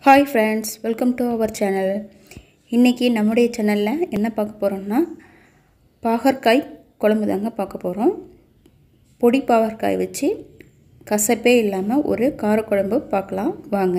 hi friends welcome to our channel இன்றைக்கி நம்முடைய சேனலில் என்ன பார்க்க போகிறோம்னா பாகற்காய் குழம்பு தாங்க பார்க்க போகிறோம் பொடி பாகற்காய் வச்சு கசப்பே இல்லாமல் ஒரு காரக்குழம்பு பார்க்கலாம் வாங்க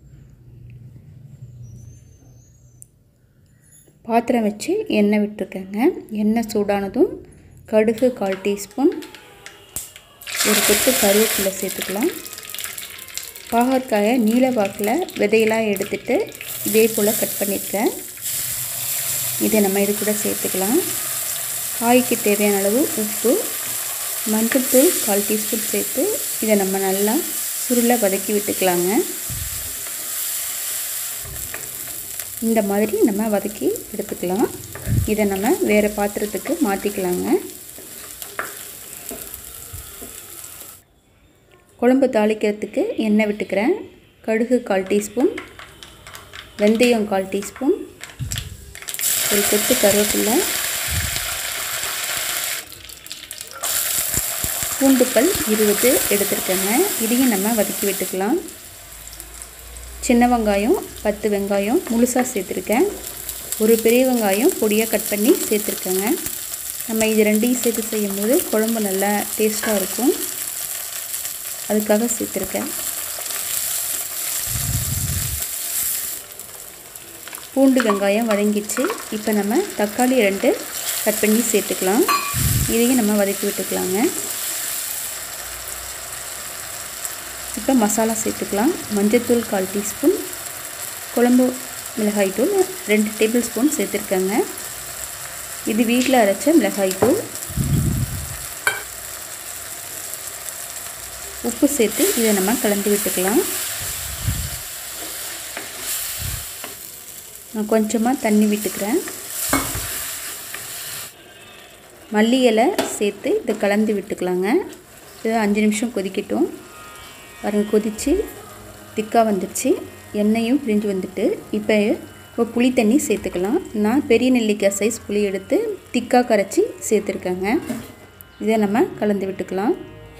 பாத்திரம் வச்சு எண்ணெய் விட்டுருக்கேங்க எண்ணெய் சூடானதும் கடுகு கால் டீஸ்பூன் ஒரு கொத்து கருவேப்பிலை சேர்த்துக்கலாம் பாகற்காயை நீல வாக்கில் விதையெல்லாம் எடுத்துட்டு இதே போல் கட் பண்ணியிருக்கேன் இதை நம்ம இது கூட சேர்த்துக்கலாம் காய்க்கு தேவையான அளவு உப்பு மஞ்சள்தூள் கால் டீஸ்பூன் சேர்த்து இதை நம்ம நல்லா சுருளை வதக்கி விட்டுக்கலாங்க இந்த மாதிரி நம்ம வதக்கி எடுத்துக்கலாம் இதை நம்ம வேறு பாத்திரத்துக்கு மாற்றிக்கலாங்க குழம்பு தாளிக்கிறதுக்கு எண்ணெய் விட்டுக்கிறேன் கடுகு கால் டீஸ்பூன் வெந்தயம் கால் டீஸ்பூன் ஒரு கொத்து கருவேப்பிலை பூண்டுப்பல் இருபது எடுத்துருக்கேங்க இதையும் நம்ம வதக்கி விட்டுக்கலாம் சின்ன வெங்காயம் பத்து வெங்காயம் முழுசாக சேர்த்துருக்கேன் ஒரு பெரிய வெங்காயம் பொடியாக கட் பண்ணி சேர்த்துருக்கேங்க நம்ம இது ரெண்டையும் சேர்த்து செய்யும்போது குழம்பு நல்லா டேஸ்ட்டாக இருக்கும் அதுக்காக சேர்த்துருக்கேன் பூண்டு வெங்காயம் வதங்கிச்சு இப்போ நம்ம தக்காளி ரெண்டு கட் பண்ணி சேர்த்துக்கலாம் இதையும் நம்ம வதக்கி விட்டுக்கலாங்க இப்போ மசாலா சேர்த்துக்கலாம் மஞ்சள்தூள் கால் டீஸ்பூன் குழம்பு மிளகாய் தூள் ரெண்டு டேபிள் ஸ்பூன் சேர்த்துருக்கேங்க இது வீட்டில் அரைச்ச மிளகாய் தூள் உப்பு சேர்த்து இதை நம்ம கலந்து விட்டுக்கலாம் நான் கொஞ்சமாக தண்ணி விட்டுக்கிறேன் மல்லி இலை சேர்த்து இதை கலந்து விட்டுக்கலாங்க இது அஞ்சு நிமிஷம் கொதிக்கட்டும் பாருங்க கொதித்து திக்காக வந்துடுச்சு எண்ணெயும் பிரிஞ்சு வந்துட்டு இப்போ இப்போ புளி தண்ணி சேர்த்துக்கலாம் நான் பெரிய நெல்லிக்காய் சைஸ் புளி எடுத்து திக்காக கரைச்சி சேர்த்துருக்கேங்க இதை நம்ம கலந்து விட்டுக்கலாம்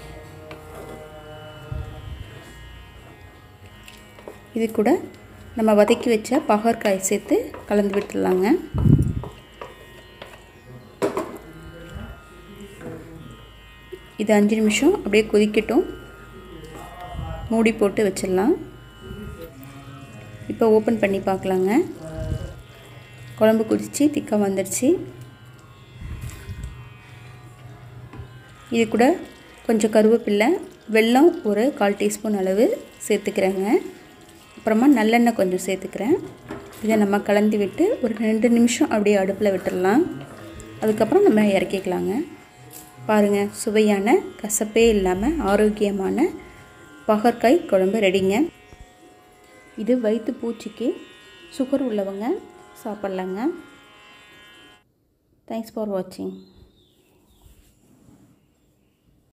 இது கூட நம்ம வதக்கி வச்ச பகற்காய் சேர்த்து கலந்து விட்டுடலாங்க இது அஞ்சு நிமிஷம் அப்படியே கொதிக்கட்டும் மூடி போட்டு வச்சிடலாம் இப்போ ஓப்பன் பண்ணி பார்க்கலாங்க குழம்பு குதிச்சு திக்காக வந்துடுச்சு இது கூட கொஞ்சம் கருவேப்பில்லை வெல்லம் ஒரு கால் டீஸ்பூன் அளவு சேர்த்துக்கிறேங்க அப்புறமா நல்லெண்ணெய் கொஞ்சம் சேர்த்துக்கிறேன் இதை நம்ம கலந்து விட்டு ஒரு ரெண்டு நிமிஷம் அப்படியே அடுப்பில் விட்டுடலாம் அதுக்கப்புறம் நம்ம இறக்கிக்கலாங்க பாருங்கள் சுவையான கசப்பே இல்லாமல் ஆரோக்கியமான பகற்காய் குழம்பு ரெடிங்க இது வயிற்று பூச்சிக்கு சுகர் உள்ளவங்க சாப்பிட்லாங்க தேங்க்ஸ் ஃபார் வாட்சிங்